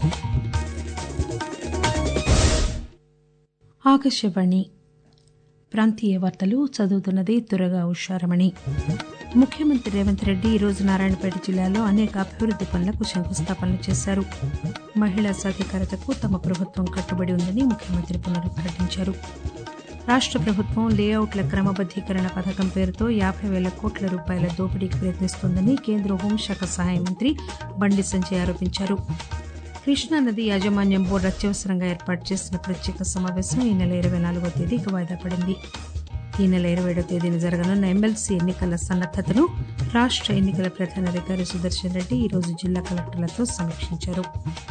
ఆకాశవాణి ప్రాంతీయ వార్తలు చదువుతున్నది దురగా ఉషారమణి ముఖ్యమంత్రి రేవంత్ రెడ్డి ఈరోజు నారాయణపేట జిల్లాలో అనేక అభివృద్ది పనులకు శంకుస్థాపనలు చేశారు మహిళా సాధికారతకు తమ ప్రభుత్వం కట్టుబడి ఉందని ముఖ్యమంత్రి పునరుద్ఘాటించారు రాష్ట ప్రభుత్వం లేఅవుట్ల క్రమబద్దీకరణ పథకం పేరుతో యాబై పేల కోట్ల రూపాయల దోపిడీకి ప్రయత్నిస్తోందని కేంద్ర హోంశాఖ సహాయ మంత్రి బండి సంజయ్ ఆరోపించారు కృష్ణానది యాజమాన్యం బోర్డు అత్యవసరంగా ఏర్పాటు చేసిన ప్రత్యేక సమావేశం ఈ నెల ఇరవై నాలుగో తేదీకి వాయిదా పడింది ఈ నెల ఇరవై ఏడో తేదీన జరగనున్న ఎమ్మెల్సీ ఎన్నికల సన్నద్దతను రాష్ట ఎన్నికల ప్రధానాధికారి సుదర్శన్ రెడ్డి ఈరోజు జిల్లా కలెక్టర్లతో సమీక్షించారు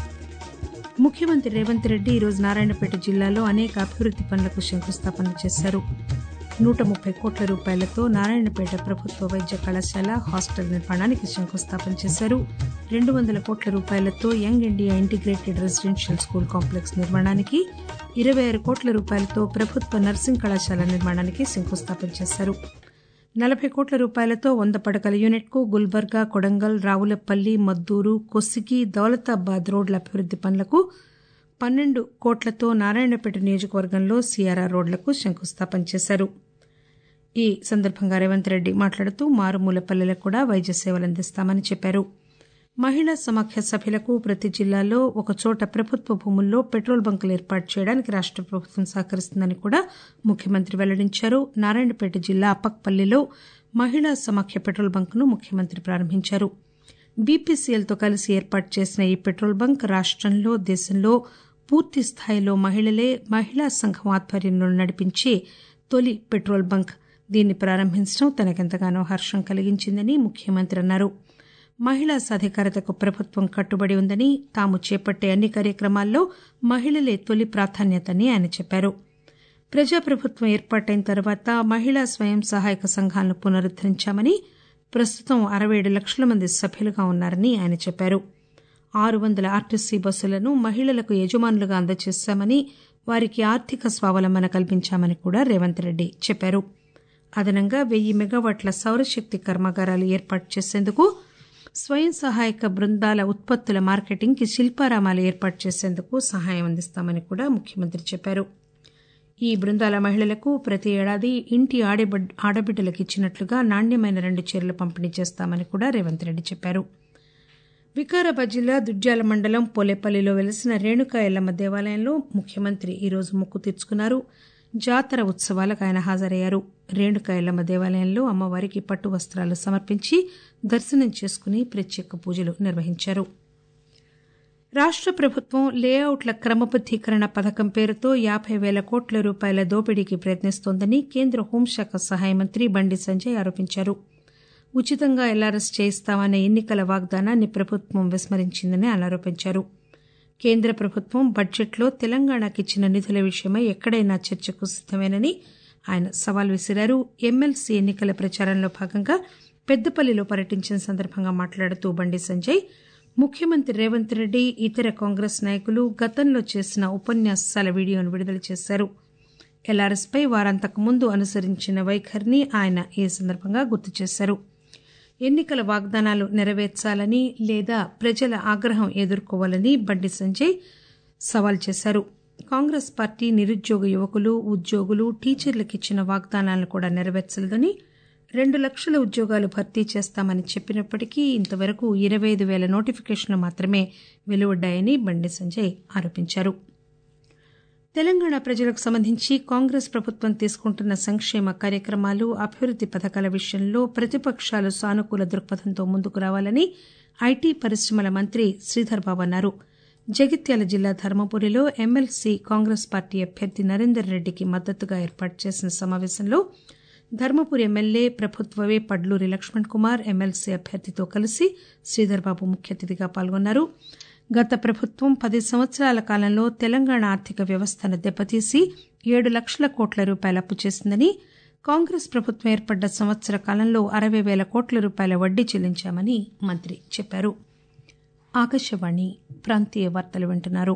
ముఖ్యమంత్రి రేవంత్ రెడ్డి ఈరోజు నారాయణపేట జిల్లాలో అనేక అభివృద్ది పనులకు శంకుస్థాపన చేశారు నూట ముప్పై కోట్ల రూపాయలతో నారాయణపేట ప్రభుత్వ వైద్య కళాశాల హాస్టల్ నిర్మాణానికి శంకుస్థాపన చేశారు రెండు వందల కోట్ల రూపాయలతో young India integrated residential school complex నిర్మాణానికి ఇరవై ఆరు కోట్ల రూపాయలతో ప్రభుత్వ నర్సింగ్ కళాశాల నిర్మాణానికి శంకుస్థాపన చేశారు నలభై కోట్ల రూపాయలతో వంద పడకల యూనిట్కు గుల్బర్గా కొడంగల్ రావులపల్లి మద్దూరు కొస్సిగి దౌలతాబాద్ రోడ్ల అభివృద్ది పనులకు పన్నెండు కోట్లతో నారాయణపేట నియోజకవర్గంలో సిఆర్ఆర్ రోడ్లకు శంకుస్థాపన చేశారు ఈ సందర్భంగా రేవంత్ రెడ్డి మాట్లాడుతూ మారుమూల పల్లెలకు కూడా వైద్య సేవలు అందిస్తామని చెప్పారు మహిళా సమాఖ్య సభ్యులకు ప్రతి జిల్లాలో ఒక చోట ప్రభుత్వ భూముల్లో పెట్రోల్ బంకులు ఏర్పాటు చేయడానికి రాష్ట ప్రభుత్వం సహకరిస్తుందని కూడా ముఖ్యమంత్రి వెల్లడించారు నారాయణపేట జిల్లా అప్పక్పల్లిలో మహిళా సమాఖ్య పెట్రోల్ బంకును ముఖ్యమంత్రి ప్రారంభించారు బీపీసీఎల్తో కలిసి ఏర్పాటు చేసిన ఈ పెట్రోల్ బంక్ రాష్టంలో దేశంలో పూర్తి స్థాయిలో మహిళలే మహిళా సంఘం ఆధ్వర్యంలో నడిపించే తొలి పెట్రోల్ బంక్ దీన్ని ప్రారంభించడం తనకెంతగానో హర్షం కలిగించిందని ముఖ్యమంత్రి అన్నారు మహిళా సాధికారతకు ప్రభుత్వం కట్టుబడి ఉందని తాము చేపట్టే అన్ని కార్యక్రమాల్లో మహిళలే తొలి ప్రాధాన్యతని ఆయన చెప్పారు ప్రజాప్రభుత్వం ఏర్పాటైన తర్వాత మహిళా స్వయం సహాయక సంఘాలను పునరుద్దరించామని ప్రస్తుతం అరవై ఏడు లక్షల మంది సభ్యులుగా ఉన్నారని ఆయన చెప్పారు ఆరు వందల ఆర్టీసీ బస్సులను మహిళలకు యజమానులుగా అందజేశామని వారికి ఆర్థిక స్వావలంబన కల్పించామని కూడా రేవంత్ రెడ్డి చెప్పారు అదనంగా వెయ్యి మెగావాట్ల సౌరశక్తి కర్మాగారాలు ఏర్పాటు చేసేందుకు స్వయం సహాయక బృందాల ఉత్పత్తుల మార్కెటింగ్కి శిల్పారామాలు ఏర్పాటు చేసేందుకు సహాయం అందిస్తామని కూడా ముఖ్యమంత్రి చెప్పారు ఈ బృందాల మహిళలకు ప్రతి ఏడాది ఇంటి ఆడబిడ్డలకు ఇచ్చినట్లుగా నాణ్యమైన రెండు చీరలు పంపిణీ చేస్తామని కూడా రేవంత్ రెడ్డి చెప్పారు వికారాబాద్ జిల్లా దుడ్యాల మండలం పోలేపల్లిలో వెలిసిన రేణుకా ఎల్లమ్మ దేవాలయంలో ముఖ్యమంత్రి ఈరోజు మొక్కు తీర్చుకున్నారు జాతర ఉత్సవాలకు ఆయన హాజరయ్యారు రేణుకా ఎల్లమ్మ దేవాలయంలో అమ్మవారికి పట్టు వస్త్రాలు సమర్పించి దర్శనం చేసుకుని ప్రత్యేక పూజలు నిర్వహించారు రాష్ట ప్రభుత్వం లేఅవుట్ల క్రమబద్దీకరణ పథకం పేరుతో యాబై పేల కోట్ల రూపాయల దోపిడీకి ప్రయత్నిస్తోందని కేంద్ర హోంశాఖ సహాయ మంత్రి బండి సంజయ్ ఆరోపించారు ఉచితంగా ఎల్ఆర్ఎస్ చేయిస్తామనే ఎన్నికల వాగ్దానాన్ని ప్రభుత్వం విస్మరించిందని ఆయన ఆరోపించారు కేంద్ర ప్రభుత్వం బడ్జెట్లో తెలంగాణకు ఇచ్చిన నిధుల విషయమై ఎక్కడైనా చర్చకు సిద్దమేనని ఆయన సవాల్ విసిరారు ఎమ్మెల్సీ ఎన్నికల ప్రచారంలో భాగంగా పెద్దపల్లిలో పర్యటించిన సందర్భంగా మాట్లాడుతూ బండి సంజయ్ ముఖ్యమంత్రి రేవంత్ రెడ్డి ఇతర కాంగ్రెస్ నాయకులు గతంలో చేసిన ఉపన్యాసాల వీడియోను విడుదల చేశారు ఎల్ఆర్ఎస్పై వారంతకు ముందు అనుసరించిన వైఖరిని ఆయన ఈ సందర్భంగా గుర్తు చేశారు ఎన్నికల వాగ్దానాలు నెరవేర్చాలని లేదా ప్రజల ఆగ్రహం ఎదుర్కోవాలని బండి సంజయ్ సవాల్ చేశారు కాంగ్రెస్ పార్టీ నిరుద్యోగ యువకులు ఉద్యోగులు టీచర్లకు ఇచ్చిన వాగ్దానాలను కూడా నెరవేర్చలేదని రెండు లక్షల ఉద్యోగాలు భర్తీ చేస్తామని చెప్పినప్పటికీ ఇంతవరకు ఇరవై ఐదు వేల నోటిఫికేషన్లు మాత్రమే వెలువడ్డాయని బండి సంజయ్ ఆరోపించారు తెలంగాణ ప్రజలకు సంబంధించి కాంగ్రెస్ ప్రభుత్వం తీసుకుంటున్న సంక్షేమ కార్యక్రమాలు అభివృద్ది పథకాల విషయంలో ప్రతిపక్షాలు సానుకూల దృక్పథంతో ముందుకు రావాలని ఐటీ పరిశ్రమల మంత్రి శ్రీధర్ బాబు అన్నారు జగిత్యాల జిల్లా ధర్మపురిలో ఎమ్మెల్సీ కాంగ్రెస్ పార్టీ అభ్యర్థి నరేందర్ రెడ్డికి మద్దతుగా ఏర్పాటు చేసిన సమావేశంలో ధర్మపురి ఎమ్మెల్యే ప్రభుత్వవే పడ్లూరి లక్ష్మణ్ కుమార్ ఎమ్మెల్సీ అభ్యర్థితో కలిసి శ్రీధర్ బాబు ముఖ్య అతిథిగా పాల్గొన్నారు గత ప్రభుత్వం పది సంవత్సరాల కాలంలో తెలంగాణ ఆర్థిక వ్యవస్థను దెబ్బతీసి ఏడు లక్షల కోట్ల రూపాయల అప్పు చేసిందని కాంగ్రెస్ ప్రభుత్వం ఏర్పడ్డ సంవత్సర కాలంలో అరవై వేల కోట్ల రూపాయల వడ్డీ చెల్లించామని మంత్రి చెప్పారు ఆకాశవాణి ప్రాంతీయ వార్తలు వింటున్నారు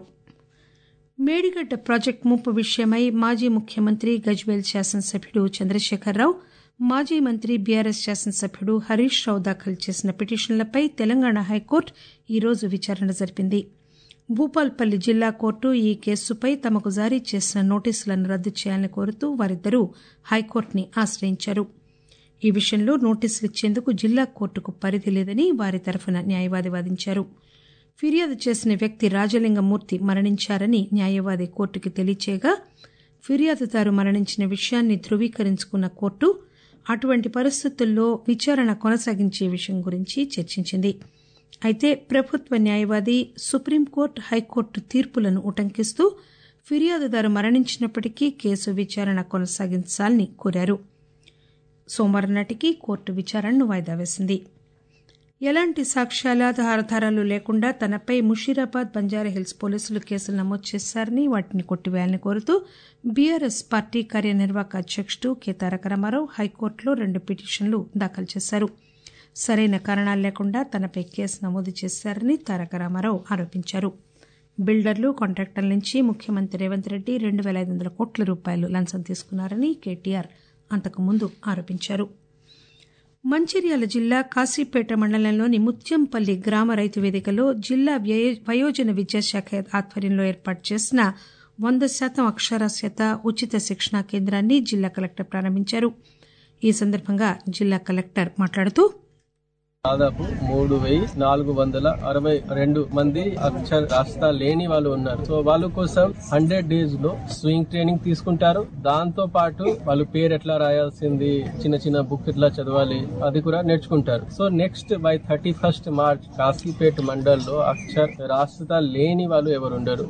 మేడిగడ్డ ప్రాజెక్టు ముప్పు విషయమై మాజీ ముఖ్యమంత్రి గజ్వేల్ శాసనసభ్యుడు చంద్రశేఖరరావు మాజీ మంత్రి బీఆర్ఎస్ శాసనసభ్యుడు హరీష్ రావు దాఖలు చేసిన పిటిషన్లపై తెలంగాణ హైకోర్టు ఈరోజు విచారణ జరిపింది భూపాల్పల్లి జిల్లా కోర్టు ఈ కేసుపై తమకు జారీ చేసిన నోటీసులను రద్దు చేయాలని కోరుతూ వారిద్దరూ హైకోర్టుని ఆశ్రయించారు ఈ విషయంలో నోటీసులు ఇచ్చేందుకు జిల్లా కోర్టుకు పరిధి లేదని వారి తరఫున న్యాయవాది వాదించారు ఫిర్యాదు చేసిన వ్యక్తి రాజలింగమూర్తి మరణించారని న్యాయవాది కోర్టుకి తెలియచేయగా ఫిర్యాదుదారు మరణించిన విషయాన్ని ధృవీకరించుకున్న కోర్టు అటువంటి పరిస్థితుల్లో విచారణ కొనసాగించే విషయం గురించి చర్చించింది అయితే ప్రభుత్వ న్యాయవాది సుప్రీంకోర్టు హైకోర్టు తీర్పులను ఉటంకిస్తూ ఫిర్యాదుదారు మరణించినప్పటికీ కేసు విచారణ కొనసాగించాలని కోరారు సోమవారం నాటికి కోర్టు విచారణను వాయిదా వేసింది ఎలాంటి సాక్ష్యాల ఆధారాలు లేకుండా తనపై ముషీరాబాద్ బంజారాహిల్స్ పోలీసులు కేసులు నమోదు చేశారని వాటిని కొట్టివేయాలని కోరుతూ బీఆర్ఎస్ పార్టీ కార్యనిర్వాహక అధ్యకుడు కె తారక రామారావు హైకోర్టులో రెండు పిటిషన్లు దాఖలు చేశారు సరైన కారణాలు లేకుండా తనపై కేసు నమోదు చేశారని తారక రామారావు ఆరోపించారు బిల్డర్లు కాంట్రాక్టర్ల నుంచి ముఖ్యమంత్రి రేవంత్ రెడ్డి రెండు పేల ఐదు వందల కోట్ల రూపాయలు లంచం తీసుకున్నారని కేటీఆర్ అంతకుముందు ఆరోపించారు మంచిర్యాల జిల్లా కాశీపేట మండలంలోని ముత్యంపల్లి గ్రామ రైతు వేదికలో జిల్లా వయోజన విద్యాశాఖ ఆధ్వర్యంలో ఏర్పాటు చేసిన వంద శాతం అక్షరాస్యత ఉచిత శిక్షణా కేంద్రాన్ని జిల్లా కలెక్టర్ ప్రారంభించారు ఈ సందర్భంగా జిల్లా కలెక్టర్ మాట్లాడుతూ దాదాపు మూడు వెయ్యి నాలుగు వందల అరవై రెండు మంది అక్షర రాస్తా లేని వాళ్ళు ఉన్నారు సో వాళ్ళ కోసం హండ్రెడ్ డేస్ లో స్వింగ్ ట్రైనింగ్ తీసుకుంటారు దాంతో పాటు వాళ్ళు పేరు ఎట్లా రాయాల్సింది చిన్న చిన్న బుక్ ఎట్లా చదవాలి అది కూడా నేర్చుకుంటారు so next by thirty first March Kasipeta మండల్లో అక్షర రాస్తా లేని వాళ్ళు ఎవరు ఉండరు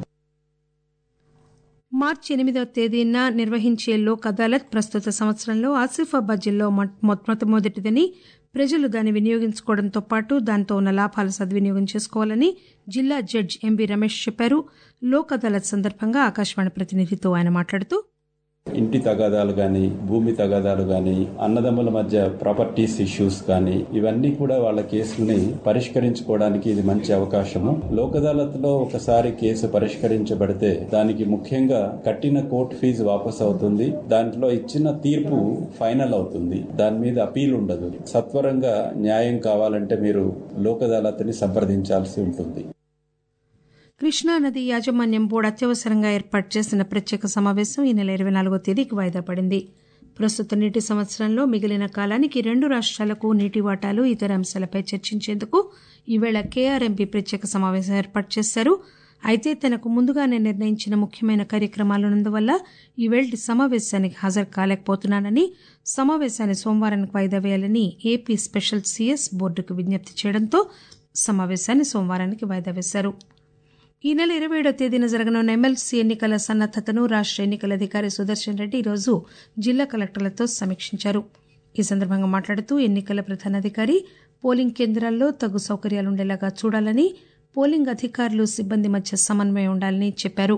మార్చి ఎనిమిదవ తేదీన నిర్వహించే లోక్ అదాలత్ ప్రస్తుత సంవత్సరంలో ఆసిఫాబాద్ జిల్లా మొట్టమొదటిదని ప్రజలు దాన్ని వినియోగించుకోవడంతో పాటు దాంతో ఉన్న లాభాలు సద్వినియోగం చేసుకోవాలని జిల్లా జడ్జి ఎంబీ రమేష్ చెప్పారు లోక్ అదాలత్ సందర్భంగా ఆకాశవాణి ప్రతినిధితో ఆయన మాట్లాడుతూ ఇంటి తగాదాలు గాని భూమి తగాదాలు గాని అన్నదమ్ముల మధ్య ప్రాపర్టీస్ ఇష్యూస్ కానీ ఇవన్నీ కూడా వాళ్ళ కేసుల్ని పరిష్కరించుకోవడానికి ఇది మంచి అవకాశము లోక్ అదాలత్ లో ఒకసారి కేసు పరిష్కరించబడితే దానికి ముఖ్యంగా కట్టిన కోర్టు ఫీజు వాపస్ అవుతుంది దాంట్లో ఇచ్చిన తీర్పు ఫైనల్ అవుతుంది దాని మీద అపీల్ ఉండదు సత్వరంగా న్యాయం కావాలంటే మీరు లోక్ అదాలత్ ని సంప్రదించాల్సి ఉంటుంది కృష్ణానది యాజమాన్యం బోర్డు అత్యవసరంగా ఏర్పాటు చేసిన ప్రత్యేక సమావేశం ఈ నెల ఇరవై నాలుగో తేదీకి వాయిదా పడింది ప్రస్తుత నీటి సంవత్సరంలో మిగిలిన కాలానికి రెండు రాష్ట్రాలకు నీటి వాటాలు ఇతర అంశాలపై చర్చించేందుకు ఈవేళ కేఆర్ఎంపీ ప్రత్యేక సమావేశం ఏర్పాటు చేశారు అయితే తనకు ముందుగానే నిర్ణయించిన ముఖ్యమైన కార్యక్రమాలున్నందువల్ల ఈవేళ సమావేశానికి హాజరు కాలేకపోతున్నానని సమావేశాన్ని సోమవారానికి వాయిదా వేయాలని ఏపీ స్పెషల్ సీఎస్ బోర్డుకు విజ్ఞప్తి చేయడంతో సమావేశాన్ని సోమవారానికి వాయిదా వేశారు ఈ నెల ఇరవై ఏడో తేదీన జరగనున్న ఎమ్మెల్సీ ఎన్నికల సన్నద్దతను రాష్ట ఎన్నికల అధికారి సుదర్శన్ రెడ్డి ఈరోజు జిల్లా కలెక్టర్లతో సమీక్షించారు ఈ సందర్భంగా మాట్లాడుతూ ఎన్నికల ప్రధానాధికారి పోలింగ్ కేంద్రాల్లో తగు సౌకర్యాలుండేలాగా చూడాలని పోలింగ్ అధికారులు సిబ్బంది మధ్య సమన్వయం ఉండాలని చెప్పారు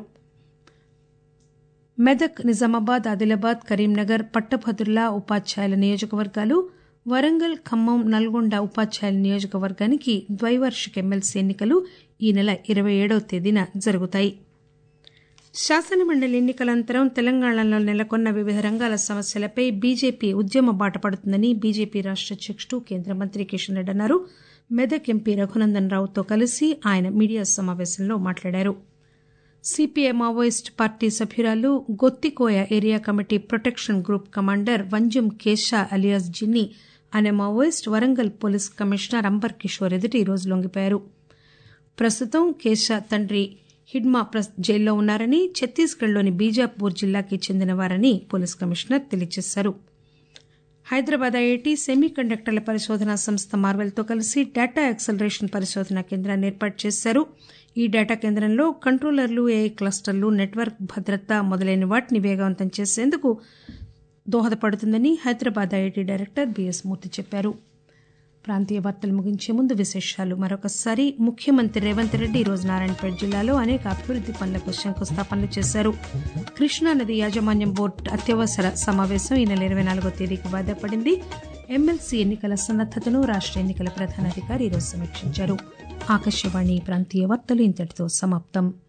మెదక్ నిజామాబాద్ ఆదిలాబాద్ కరీంనగర్ పట్టభద్రుల ఉపాధ్యాయుల నియోజకవర్గాలు వరంగల్ ఖమ్మం నల్గొండ ఉపాధ్యాయుల నియోజకవర్గానికి ద్వైవార్షిక ఎమ్మెల్సీ ఎన్నికలు ఈ నెల ఇరవై ఏడవ తేదీన జరుగుతాయి శాసనమండలి ఎన్నికల అనంతరం తెలంగాణలో నెలకొన్న వివిధ రంగాల సమస్యలపై బీజేపీ ఉద్యమ బాట పడుతుందని బీజేపీ రాష్ట అధ్యకుడు కేంద్ర మంత్రి కిషన్ రెడ్డి అన్నారు మెదక్ ఎంపీ రఘునందన్ రావుతో కలిసి ఆయన మీడియా సమావేశంలో మాట్లాడారు సిపిఐ మావోయిస్ట్ పార్టీ సభ్యురాలు Gottikoya area committee protection group commander Vanjam Kesha alias Jinni అనే Maoist Warangal police commissioner Ambar Kishore ఎదుట ఈరోజు లొంగిపోయారు ప్రస్తుతం కేశా తండ్రి హిడ్మా జైల్లో ఉన్నారని ఛత్తీస్గఢ్లోని బీజాపూర్ జిల్లాకి చెందినవారని పోలీస్ కమిషనర్ తెలియజేశారు హైదరాబాద్ ఐఐటి సెమీ కండక్టర్ల పరిశోధనా సంస్థ మార్వెల్తో కలిసి డేటా యాక్సలరేషన్ పరిశోధనా కేంద్రాన్ని ఏర్పాటు చేశారు ఈ డేటా కేంద్రంలో కంట్రోలర్లు ఏఐ క్లస్టర్లు నెట్వర్క్ భద్రత మొదలైన వాటిని వేగవంతం చేసేందుకు దోహదపడుతుందని Hyderabad IIT director BS Murthy చెప్పారు ప్రాంతీయ వార్తలు ముగించే ముందు విశేషాలు మరొకసారి ముఖ్యమంత్రి రేవంత్ రెడ్డి ఈరోజు నారాయణపేట జిల్లాలో అనేక అభివృద్ది పనులకు శంకుస్థాపనలు చేశారు కృష్ణానది యాజమాన్యం బోర్డు అత్యవసర సమావేశం ఈ నెల ఇరవై నాలుగో తేదీకి వాయిదా పడింది ఎమ్మెల్సీ ఎన్నికల సన్నద్దతను రాష్ట ఎన్నికల ప్రధానాధికారి ఈరోజు సమీక్షించారు ఆకాశవాణి ప్రాంతీయ వార్తలు ఇంతటితో సమాప్తం